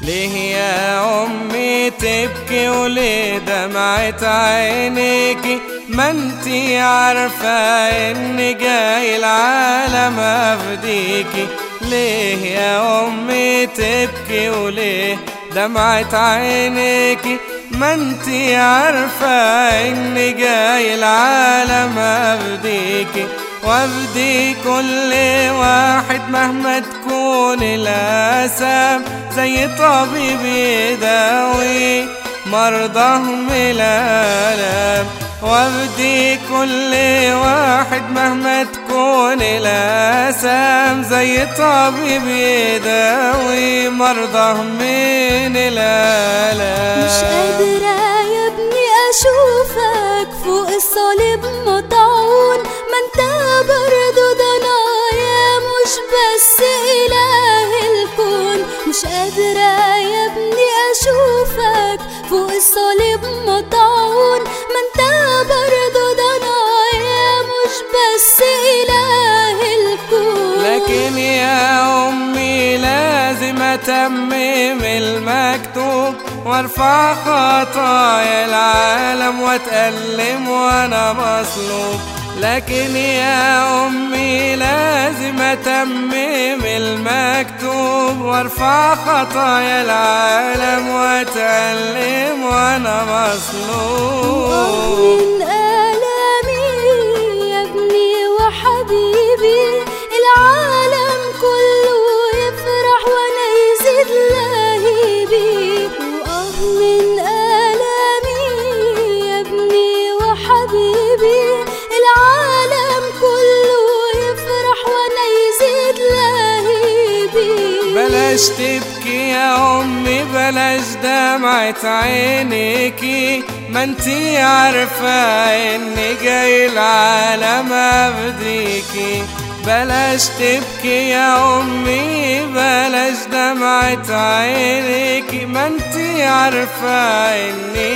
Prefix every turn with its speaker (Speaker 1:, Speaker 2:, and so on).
Speaker 1: ليه يا أمي تبكي وليه دمعت عينيكي ما انتي عارفة اني جاي العالم افديكي ليه يا أمي تبكي وليه دمعت عينيكي ما انتي عارفة اني جاي العالم افديكي وافدي كل واحد مهما تكون الاسام زي طبيب يداوي مرضاهم الالام وافدي كل واحد مهما تكون الاسام زي طبيب يداوي مرضاهم من الالام
Speaker 2: مش قادرة يا ابني أشوفك فوق الصليب مطعون ما انت برضو ضنايا مش بس إله الكون مش قادرة يا ابني أشوفك فوق الصليب مطعون ما انت برضو ضنايا مش بس إله الكون
Speaker 1: لكن يا أمي لازم أتمم المكتوب وارفع خطايا العالم واتألم وأنا مصلوب لكن يا أمي لازم أتمم المكتوب وارفع خطايا العالم واتألم وأنا مصلوب
Speaker 2: من آلامي يا ابني وحبيبي العالم كله يفرح وانا يزيد لهيبي وآه من آلامي يا ابني وحبيبي العالم كله يفرح وانا يزيد لهيبي
Speaker 1: بلاش تبكي يا أمي بلاش دمعة عينيكي ما انتي عارفة اني جاي العالم افديكي بلاش تبكي يا أمي بلاش دمعة عينيكي ما انتي عارفة اني